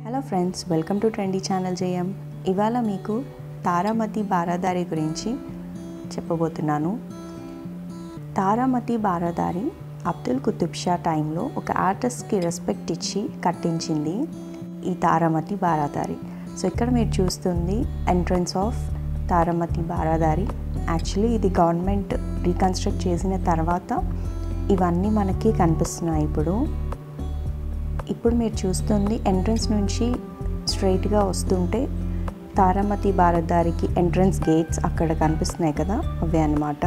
hello friends welcome to trendy channel JM ఇవాళ మీకు తారామతి బారాదారి గురించి చెప్పబోతున్నాను తారామతి బారాదారి అబ్దుల్ కుతుబ్ షా టైంలో ఒక ఆర్టిస్ట్కి రెస్పెక్ట్ ఇచ్చి కట్టించింది ఈ తారామతి బారాదారి సో ఇక్కడ మీరు చూస్తుంది entrance of Taramati Baradari actually ఇది గవర్నమెంట్ రీకన్స్ట్రక్ట్ చేసిన తర్వాత ఇవన్నీ మనకి కనిపిస్తున్నాయి ఇప్పుడు ఇప్పుడు మీరు చూస్తుంది ఎంట్రన్స్ నుంచి స్ట్రైట్గా వస్తుంటే తారామతి భారతదారికి ఎంట్రన్స్ గేట్స్ అక్కడ కనిపిస్తున్నాయి కదా అవే అన్నమాట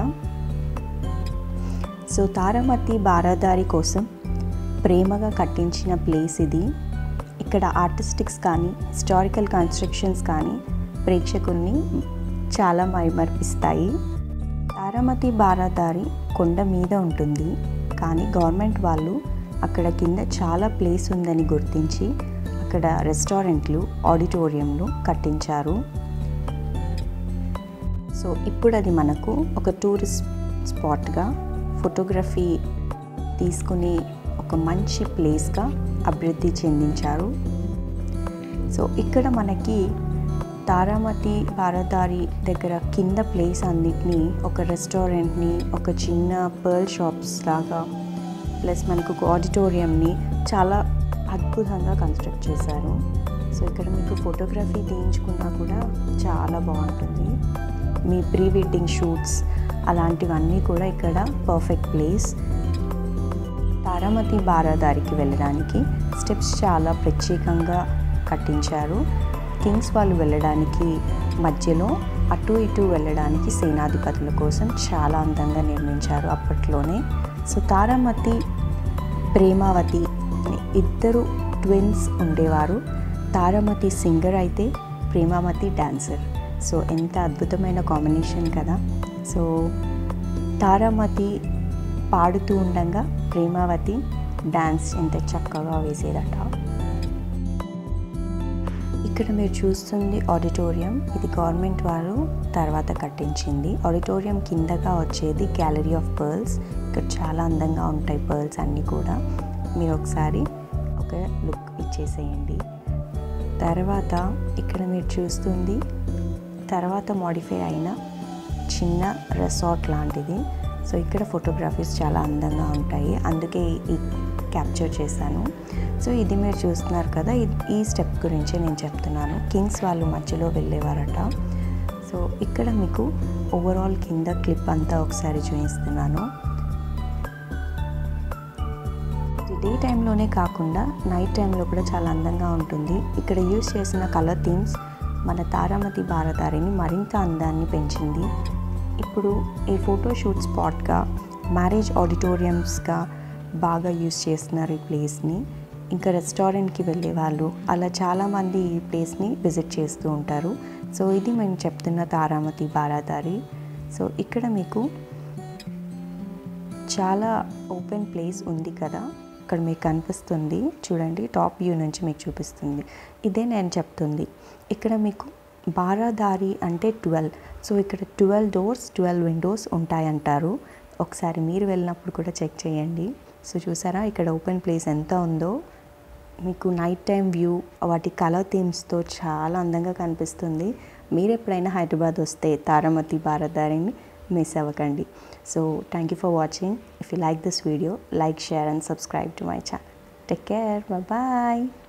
సో తారామతి భారతదారి కోసం ప్రేమగా కట్టించిన ప్లేస్ ఇది ఇక్కడ ఆర్టిస్టిక్స్ కానీ హిస్టారికల్ కన్స్ట్రక్షన్స్ కానీ ప్రేక్షకుల్ని చాలా మైమర్పిస్తాయి తారామతి భారతదారి కొండ మీద ఉంటుంది కానీ గవర్నమెంట్ వాళ్ళు అక్కడ కింద చాలా ప్లేస్ ఉందని గుర్తించి అక్కడ రెస్టారెంట్లు ఆడిటోరియంలు కట్టించారు సో ఇప్పుడు అది మనకు ఒక టూరిస్ట్ స్పాట్గా ఫోటోగ్రఫీ తీసుకుని ఒక మంచి ప్లేస్గా అభివృద్ధి చెందించారు సో ఇక్కడ మనకి తారామతి భారతదారి దగ్గర కింద ప్లేస్ అన్నిటినీ ఒక రెస్టారెంట్ని ఒక చిన్న పర్ల్ షాప్స్ లాగా ప్లస్ మనకు ఒక ఆడిటోరియంని చాలా అద్భుతంగా కన్స్ట్రక్ట్ చేశారు సో ఇక్కడ మీకు ఫోటోగ్రఫీ తీయించుకున్నా కూడా చాలా బాగుంటుంది మీ ప్రీ వెడ్డింగ్ షూట్స్ అలాంటివన్నీ కూడా ఇక్కడ పర్ఫెక్ట్ ప్లేస్ తారామతి బారాదారికి వెళ్ళడానికి స్టెప్స్ చాలా ప్రత్యేకంగా కట్టించారు కింగ్స్ వాళ్ళు వెళ్ళడానికి మధ్యలో అటు ఇటు వెళ్ళడానికి సేనాధిపతుల కోసం చాలా అందంగా నిర్మించారు అప్పట్లోనే సో తారామతి ప్రేమావతి అని ఇద్దరు ట్విన్స్ ఉండేవారు తారామతి సింగర్ అయితే ప్రేమావతి డాన్సర్ సో ఎంత అద్భుతమైన కాంబినేషన్ కదా సో తారామతి పాడుతూ ఉండగా ప్రేమావతి డాన్స్ ఎంత చక్కగా వేసేదట ఇక్కడ మీరు చూస్తుంది ఆడిటోరియం ఇది గవర్నమెంట్ వారు తర్వాత కట్టించింది ఆడిటోరియం కిందగా వచ్చేది గ్యాలరీ ఆఫ్ పర్ల్స్ ఇక్కడ చాలా అందంగా ఉంటాయి పర్ల్స్ అన్నీ కూడా మీరు ఒకసారి ఒక లుక్ ఇచ్చేసేయండి తర్వాత ఇక్కడ మీరు చూస్తుంది తర్వాత మాడిఫై అయిన చిన్న రెసార్ట్ లాంటిది సో ఇక్కడ ఫోటోగ్రఫీస్ చాలా అందంగా ఉంటాయి అందుకే ఈ క్యాప్చర్ చేశాను సో ఇది మీరు చూస్తున్నారు కదా ఈ స్టెప్ గురించి నేను చెప్తున్నాను కింగ్స్ వాళ్ళు మధ్యలో వెళ్ళేవారట సో ఇక్కడ మీకు ఓవరాల్ కింద క్లిప్ అంతా ఒకసారి చూపిస్తున్నాను డే టైంలోనే కాకుండా నైట్ టైంలో కూడా చాలా అందంగా ఉంటుంది ఇక్కడ యూస్ చేసిన కలర్ థీమ్స్ మన తారామతి భారతారిని మరింత అందాన్ని పెంచింది ఇప్పుడు ఈ ఫోటోషూట్ స్పాట్గా మ్యారేజ్ ఆడిటోరియంస్గా బాగా యూస్ చేస్తున్నారు ఈ ప్లేస్ని ఇంకా రెస్టారెంట్కి వెళ్ళే వాళ్ళు అలా చాలామంది ఈ ప్లేస్ని విజిట్ చేస్తూ ఉంటారు సో ఇది మేము చెప్తున్న తారామతి బారాదారి సో ఇక్కడ మీకు చాలా ఓపెన్ ప్లేస్ ఉంది కదా ఇక్కడ మీకు కనిపిస్తుంది చూడండి టాప్ వ్యూ నుంచి మీకు చూపిస్తుంది ఇదే నేను చెప్తుంది ఇక్కడ మీకు బారాదారి అంటే ట్వెల్వ్ సో ఇక్కడ ట్వెల్వ్ డోర్స్ ట్వెల్వ్ విండోస్ ఉంటాయంటారు ఒకసారి మీరు వెళ్ళినప్పుడు కూడా చెక్ చేయండి సో చూసారా ఇక్కడ ఓపెన్ ప్లేస్ ఎంత ఉందో మీకు నైట్ టైం వ్యూ వాటి కలర్ థీమ్స్తో చాలా అందంగా కనిపిస్తుంది మీరు ఎప్పుడైనా హైదరాబాద్ వస్తే తారామతి భారతదారిని మిస్ అవ్వకండి so thank you for watching if you like this video like share and subscribe to my channel take care bye